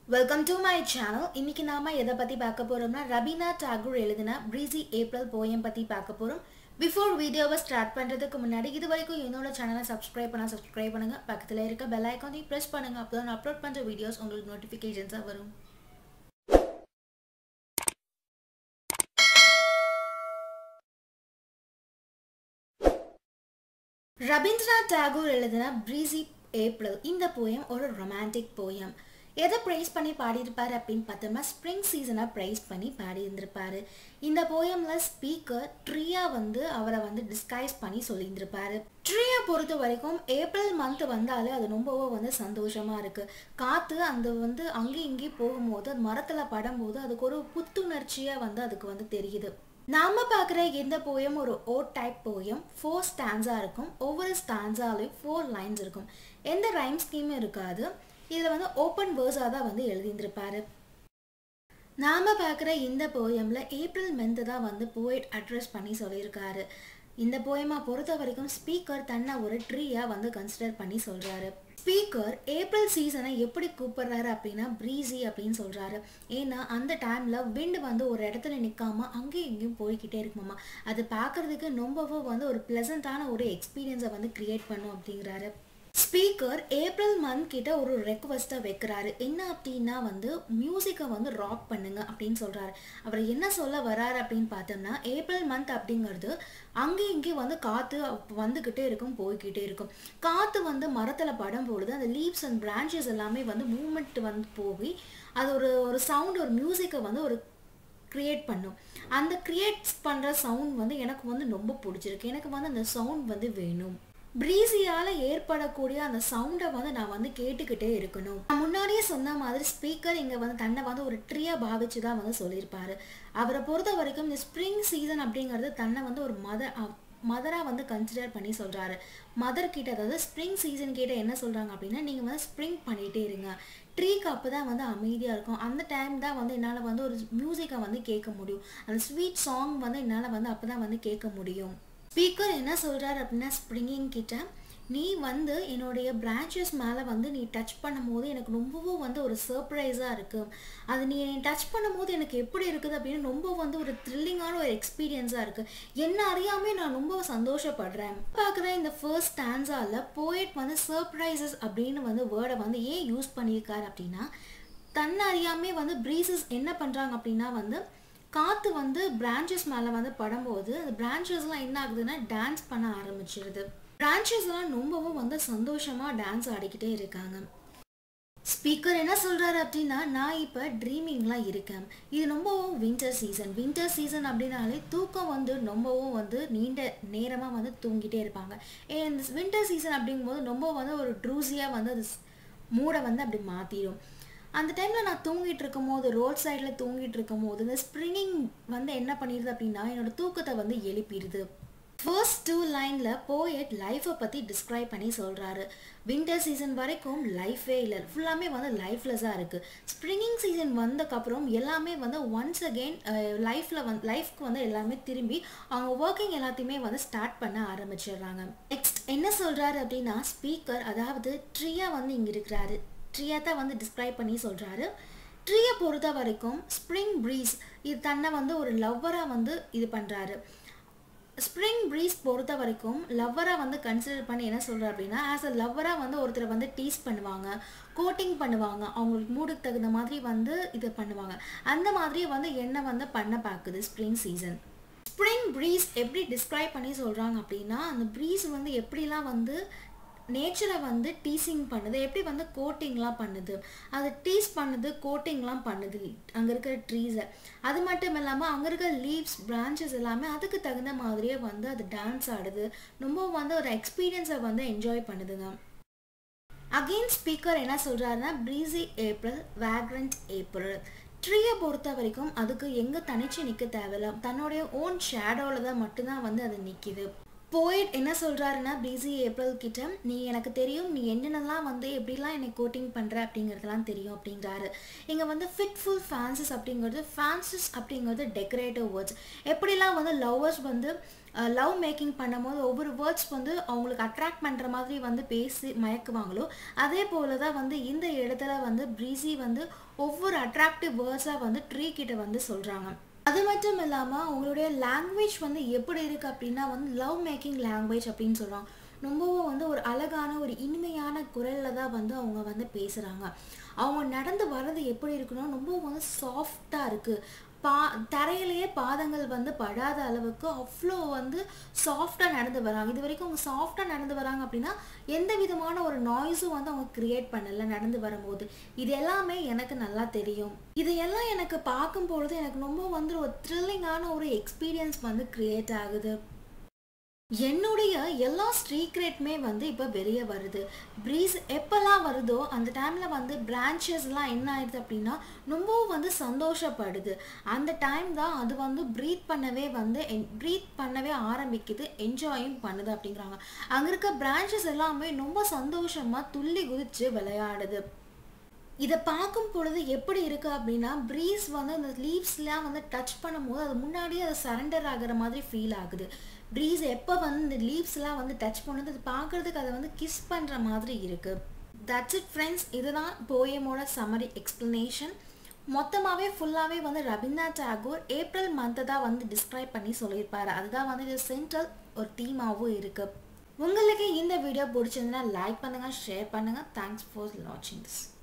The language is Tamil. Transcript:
வெல்கம் டு மை சேனல் இன்னைக்கு நாம எதை பத்தி பார்க்க போறோம்னா ரபீனா டாகூர் எழுதின பிரீசி ஏப்ரல் போயம் பத்தி பார்க்க போறோம் பிஃபோர் வீடியோவை ஸ்டார்ட் பண்றதுக்கு முன்னாடி இது வரைக்கும் என்னோட சேனலை சப்ஸ்கிரைப் பண்ணா சப்ஸ்கிரைப் பண்ணுங்க பக்கத்துல இருக்க பெல் ஐக்கானையும் பிரஸ் பண்ணுங்க அப்போ நான் அப்லோட் பண்ற வீடியோஸ் உங்களுக்கு நோட்டிஃபிகேஷன்ஸாக வரும் ரவீந்திரநாத் டாகூர் எழுதின பிரீசி ஏப்ரல் இந்த போயம் ஒரு ரொமான்டிக் போயம் எதை ப்ரைஸ் பண்ணி பாடியிருப்பாரு அப்படின்னு பார்த்தோம்னா ஸ்ப்ரிங் சீசனை ப்ரைஸ் பண்ணி பாடியிருந்திருப்பாரு இந்த போயம்ல ஸ்பீக்கர் ட்ரியா வந்து அவரை வந்து டிஸ்கைஸ் பண்ணி சொல்லியிருந்திருப்பாரு ட்ரியா பொறுத்த வரைக்கும் ஏப்ரல் மந்த் வந்தாலே அது ரொம்பவோ வந்து சந்தோஷமா இருக்கு காத்து அந்த வந்து அங்கேயும் இங்கேயும் போகும்போது அது மரத்துல படும்போது அதுக்கு ஒரு புத்துணர்ச்சியா வந்து அதுக்கு வந்து தெரியுது நாம பார்க்குற எந்த போயம் ஒரு ode type poem four stanza இருக்கும் ஒவ்வொரு ஸ்டான்ஸாலையும் ஃபோர் லைன்ஸ் இருக்கும் எந்த ரைம் ஸ்கீமும் இருக்காது இதில் வந்து ஓப்பன் வேர்ஸாக தான் வந்து எழுதியிருந்திருப்பாரு நாம பார்க்குற இந்த போயமில் ஏப்ரல் மென்த்து தான் வந்து போயிட் அட்ரஸ் பண்ணி சொல்லியிருக்காரு இந்த போயமா பொறுத்த வரைக்கும் ஸ்பீக்கர் தன்னை ஒரு ட்ரீயாக வந்து கன்சிடர் பண்ணி சொல்கிறாரு ஸ்பீக்கர் ஏப்ரல் சீசனை எப்படி கூப்பிடுறாரு அப்படின்னா ப்ரீஸி அப்படின்னு சொல்கிறாரு ஏன்னா அந்த டைமில் விண்டு வந்து ஒரு இடத்துல நிற்காம அங்கேயும் இங்கேயும் போய்கிட்டே இருக்குமாமா அது பார்க்குறதுக்கு ரொம்பவும் வந்து ஒரு ப்ளசண்ட்டான ஒரு எக்ஸ்பீரியன்ஸை வந்து க்ரியேட் பண்ணும் அப்படிங்கிறாரு ஸ்பீக்கர் ஏப்ரல் மந்த் கிட்ட ஒரு ரெக்வஸ்ட்டை வைக்கிறாரு என்ன அப்படின்னா வந்து மியூசிக்கை வந்து ராக் பண்ணுங்க அப்படின்னு சொல்றாரு அவர் என்ன சொல்ல வராரு அப்படின்னு பார்த்தோம்னா ஏப்ரல் மந்த் அப்படிங்கிறது அங்கேயும் இங்கேயும் வந்து காற்று வந்துக்கிட்டே இருக்கும் போய்கிட்டே இருக்கும் காற்று வந்து மரத்தில் படும் பொழுது அந்த லீவ்ஸ் அண்ட் பிரான்ச்சஸ் எல்லாமே வந்து மூமெண்ட் வந்து போய் அது ஒரு ஒரு சவுண்ட் ஒரு மியூசிக்கை வந்து ஒரு க்ரியேட் பண்ணும் அந்த க்ரியேட் பண்ணுற சவுண்ட் வந்து எனக்கு வந்து ரொம்ப பிடிச்சிருக்கு எனக்கு வந்து அந்த சவுண்ட் வந்து வேணும் ப்ரீஸியால் ஏற்படக்கூடிய அந்த சவுண்டை வந்து நான் வந்து கேட்டுக்கிட்டே இருக்கணும் நான் முன்னாடியே சொன்ன மாதிரி ஸ்பீக்கர் இங்கே வந்து தன்னை வந்து ஒரு ட்ரீயாக பாவிச்சு தான் வந்து சொல்லியிருப்பாரு அவரை பொறுத்த வரைக்கும் இந்த ஸ்ப்ரிங் சீசன் அப்படிங்கிறது தன்னை வந்து ஒரு மதர் மதராக வந்து கன்சிடர் பண்ணி சொல்கிறாரு மதர் கிட்ட அதாவது ஸ்ப்ரிங் சீசன் கிட்ட என்ன சொல்கிறாங்க அப்படின்னா நீங்கள் வந்து ஸ்ப்ரிங் பண்ணிகிட்டே இருங்க ட்ரீக்கு அப்போ தான் வந்து அமைதியாக இருக்கும் அந்த டைம் தான் வந்து என்னால் வந்து ஒரு மியூசிக்கை வந்து கேட்க முடியும் அந்த ஸ்வீட் சாங் வந்து என்னால் வந்து அப்போ தான் வந்து கேட்க முடியும் ஸ்பீக்கர் என்ன சொல்கிறாரு அப்படின்னா ஸ்ப்ரிங்கிங் கிட்ட நீ வந்து என்னுடைய பிரான்ச்சஸ் மேலே வந்து நீ டச் பண்ணும்போது எனக்கு ரொம்பவும் வந்து ஒரு சர்ப்ரைஸாக இருக்குது அது நீ டச் பண்ணும்போது எனக்கு எப்படி இருக்குது அப்படின்னு ரொம்ப வந்து ஒரு த்ரில்லிங்கான ஒரு எக்ஸ்பீரியன்ஸாக இருக்குது என்ன அறியாமே நான் ரொம்ப சந்தோஷப்படுறேன் பார்க்குற இந்த ஃபர்ஸ்ட் ஸ்டான்ஸால் போயிட் வந்து சர்ப்ரைசஸ் அப்படின்னு வந்து வேர்டை வந்து ஏன் யூஸ் பண்ணியிருக்காரு அப்படின்னா தன்னை அறியாமே வந்து ப்ரீசஸ் என்ன பண்ணுறாங்க அப்படின்னா வந்து காற்று வந்து பிரான்ச்சஸ் மேலே வந்து படும்போது அந்த பிரான்ச்சஸ்லாம் என்ன ஆகுதுன்னா டான்ஸ் பண்ண ஆரம்பிச்சிருது பிரான்ச்சஸ்லாம் ரொம்பவும் வந்து சந்தோஷமாக டான்ஸ் ஆடிக்கிட்டே இருக்காங்க ஸ்பீக்கர் என்ன சொல்கிறாரு அப்படின்னா நான் இப்போ ட்ரீமிங்லாம் இருக்கேன் இது ரொம்பவும் வின்டர் சீசன் வின்டர் சீசன் அப்படின்னாலே தூக்கம் வந்து ரொம்பவும் வந்து நீண்ட நேரமாக வந்து தூங்கிட்டே இருப்பாங்க ஏன் இந்த வின்டர் சீசன் அப்படிங்கும்போது ரொம்ப வந்து ஒரு ட்ரூஸியாக வந்து அது மூடை வந்து அப்படி மாற்றிடும் அந்த டைமில் நான் தூங்கிட்டு இருக்கும் போது ரோட் சைடில் தூங்கிட்டு இருக்கும் போது இந்த ஸ்ப்ரிங்கிங் வந்து என்ன பண்ணிடுது அப்படின்னா என்னோட தூக்கத்தை வந்து எழுப்பிடுது ஃபர்ஸ்ட் டூ லைனில் போயட் லைஃப்பை பற்றி டிஸ்கிரைப் பண்ணி சொல்கிறாரு வின்டர் சீசன் வரைக்கும் லைஃபே இல்லை ஃபுல்லாமே வந்து லைஃப்லெஸ்ஸாக இருக்குது ஸ்ப்ரிங்கிங் சீசன் வந்தக்கப்புறம் எல்லாமே வந்து ஒன்ஸ் அகெயின் லைஃப்பில் வந்து லைஃப்க்கு வந்து எல்லாமே திரும்பி அவங்க ஒர்க்கிங் எல்லாத்தையுமே வந்து ஸ்டார்ட் பண்ண ஆரம்பிச்சிடுறாங்க நெக்ஸ்ட் என்ன சொல்கிறாரு அப்படின்னா ஸ்பீக்கர் அதாவது ட்ரியா வந்து இங்கே இருக்கிறாரு ட்ரீயை தான் வந்து டிஸ்கிரைப் பண்ணி சொல்கிறாரு ட்ரீயை பொறுத்த வரைக்கும் ஸ்ப்ரிங் ப்ரீஸ் இது தன்னை வந்து ஒரு லவ்வராக வந்து இது பண்ணுறாரு ஸ்ப்ரிங் ப்ரீஸ் பொறுத்த வரைக்கும் லவ்வராக வந்து கன்சிடர் பண்ணி என்ன சொல்கிறார் அப்படின்னா ஆஸ் அ லவ்வராக வந்து ஒருத்தரை வந்து டீஸ் பண்ணுவாங்க கோட்டிங் பண்ணுவாங்க அவங்களுக்கு மூடுக்கு தகுந்த மாதிரி வந்து இது பண்ணுவாங்க அந்த மாதிரி வந்து என்ன வந்து பண்ண பார்க்குது ஸ்ப்ரிங் சீசன் ஸ்ப்ரிங் ப்ரீஸ் எப்படி டிஸ்கிரைப் பண்ணி சொல்கிறாங்க அப்படின்னா அந்த ப்ரீஸ் வந்து எப்படிலாம் வந்து நேச்சரை வந்து டீசிங் பண்ணுது எப்படி வந்து கோட்டிங்லாம் பண்ணுது அது டீஸ் பண்ணுது கோட்டிங்லாம் பண்ணுது அங்கே இருக்கிற ட்ரீஸை அது மட்டும் இல்லாமல் அங்கே இருக்கிற லீவ்ஸ் பிரான்ச்சஸ் எல்லாமே அதுக்கு தகுந்த மாதிரியே வந்து அது டான்ஸ் ஆடுது ரொம்ப வந்து ஒரு எக்ஸ்பீரியன்ஸை வந்து என்ஜாய் பண்ணுதுங்க அகெயின் ஸ்பீக்கர் என்ன சொல்கிறாருன்னா ப்ரீஸி ஏப்ரல் வேக்ரண்ட் ஏப்ரல் ட்ரீயை பொறுத்த வரைக்கும் அதுக்கு எங்கே தனிச்சு நிற்க தேவையில்ல தன்னுடைய ஓன் ஷேடோவில் தான் மட்டும்தான் வந்து அது நிற்கிது போயிட் என்ன சொல்கிறாருன்னா பிசி ஏப்ரல் கிட்ட நீ எனக்கு தெரியும் நீ என்னென்னலாம் வந்து எப்படிலாம் என்னை கோட்டிங் பண்ணுற அப்படிங்கிறதுலாம் தெரியும் அப்படிங்கிறாரு இங்கே வந்து ஃபிட்ஃபுல் ஃபேன்சஸ் அப்படிங்கிறது ஃபேன்சஸ் அப்படிங்கிறது டெக்கரேட்டிவ் வேர்ட்ஸ் எப்படிலாம் வந்து லவ்வர்ஸ் வந்து லவ் மேக்கிங் பண்ணும்போது ஒவ்வொரு வேர்ட்ஸ் வந்து அவங்களுக்கு அட்ராக்ட் பண்ணுற மாதிரி வந்து பேசி மயக்குவாங்களோ அதே போல தான் வந்து இந்த இடத்துல வந்து ப்ரீஸி வந்து ஒவ்வொரு அட்ராக்டிவ் வேர்ட்ஸாக வந்து ட்ரீ கிட்ட வந்து சொல்கிறாங்க அது மட்டும் இல்லாமல் அவங்களுடைய லாங்குவேஜ் வந்து எப்படி இருக்குது அப்படின்னா வந்து லவ் மேக்கிங் லாங்குவேஜ் அப்படின்னு சொல்கிறாங்க ரொம்பவும் வந்து ஒரு அழகான ஒரு இனிமையான குரலில் தான் வந்து அவங்க வந்து பேசுகிறாங்க அவங்க நடந்து வர்றது எப்படி இருக்குன்னா ரொம்பவும் வந்து சாஃப்டாக இருக்குது பா தரையிலேயே பாதங்கள் வந்து படாத அளவுக்கு அவ்வளோ வந்து சாஃப்டாக நடந்து வராங்க இது வரைக்கும் அவங்க சாஃப்டாக நடந்து வராங்க அப்படின்னா எந்த விதமான ஒரு நாய்ஸும் வந்து அவங்க கிரியேட் பண்ணல நடந்து வரும்போது இது எல்லாமே எனக்கு நல்லா தெரியும் இதையெல்லாம் எனக்கு பார்க்கும் பொழுது எனக்கு ரொம்ப வந்து ஒரு த்ரில்லிங்கான ஒரு எக்ஸ்பீரியன்ஸ் வந்து கிரியேட் ஆகுது என்னுடைய எல்லா ஸ்ட்ரீக்ரெட்டுமே வந்து இப்போ வெளியே வருது ப்ரீஸ் எப்போல்லாம் வருதோ அந்த டைமில் வந்து பிரான்ச்சஸ்லாம் என்ன ஆயிடுது அப்படின்னா ரொம்பவும் வந்து சந்தோஷப்படுது அந்த டைம் தான் அது வந்து ப்ரீத் பண்ணவே வந்து ப்ரீத் பண்ணவே ஆரம்பிக்குது என்ஜாயும் பண்ணுது அப்படிங்கிறாங்க அங்கே இருக்க பிரான்ச்சஸ் எல்லாமே ரொம்ப சந்தோஷமாக துள்ளி குதிச்சு விளையாடுது இதை பார்க்கும் பொழுது எப்படி இருக்குது அப்படின்னா ப்ரீஸ் வந்து அந்த லீவ்ஸ்லாம் வந்து டச் பண்ணும்போது அது முன்னாடியே அது சரண்டர் ஆகிற மாதிரி ஃபீல் ஆகுது ப்ரீஸ் எப்போ வந்து இந்த லீவ்ஸ்லாம் வந்து டச் பண்ணுது அது பார்க்குறதுக்கு அதை வந்து கிஸ் பண்ணுற மாதிரி இருக்குது தட்ஸ் இட் ஃப்ரெண்ட்ஸ் இதுதான் போயமோட சம்மரி எக்ஸ்ப்ளனேஷன் மொத்தமாகவே ஃபுல்லாகவே வந்து ரவீந்திரநாத் டாகூர் ஏப்ரல் மந்த்தை தான் வந்து டிஸ்கிரைப் பண்ணி சொல்லியிருப்பாரு அதுதான் வந்து இது சென்ட்ரல் ஒரு தீமாகவும் இருக்குது உங்களுக்கு இந்த வீடியோ பிடிச்சிருந்தா லைக் பண்ணுங்கள் ஷேர் பண்ணுங்கள் தேங்க்ஸ் ஃபார் வாட்சிங் திஸ்